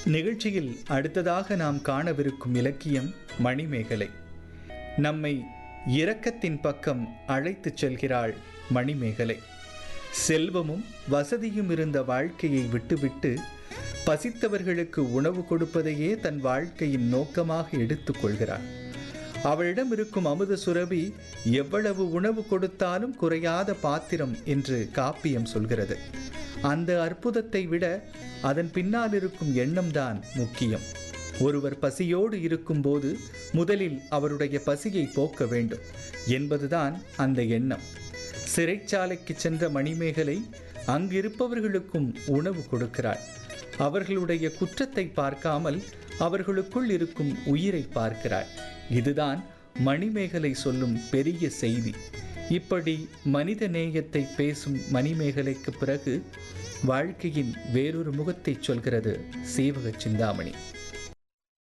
நிகழ்ச்சியில் அடுத்ததாக நாம் காணவிருக்கும் இலக்கியம் மணிமேகலை நம்மை இரக்கத்தின் பக்கம் அழைத்துச் செல்கிறாள் மணிமேகலை செல்வமும் வசதியும் இருந்த வாழ்க்கையை விட்டுவிட்டு பசித்தவர்களுக்கு உணவு கொடுப்பதையே தன் வாழ்க்கையின் நோக்கமாக எடுத்துக்கொள்கிறாள் அவளிடம் இருக்கும் அமுத சுரபி எவ்வளவு உணவு கொடுத்தாலும் குறையாத பாத்திரம் என்று காப்பியம் சொல்கிறது அந்த அற்புதத்தை விட அதன் பின்னால் இருக்கும் எண்ணம்தான் முக்கியம் ஒருவர் பசியோடு இருக்கும்போது முதலில் அவருடைய பசியை போக்க வேண்டும் என்பதுதான் அந்த எண்ணம் சிறைச்சாலைக்கு சென்ற மணிமேகலை அங்கிருப்பவர்களுக்கும் உணவு கொடுக்கிறாள் அவர்களுடைய குற்றத்தை பார்க்காமல் அவர்களுக்குள் இருக்கும் உயிரை பார்க்கிறாள் இதுதான் மணிமேகலை சொல்லும் பெரிய செய்தி இப்படி மனித நேயத்தை பேசும் மணிமேகலைக்கு பிறகு வாழ்க்கையின் வேறொரு முகத்தை சொல்கிறது சீவக சிந்தாமணி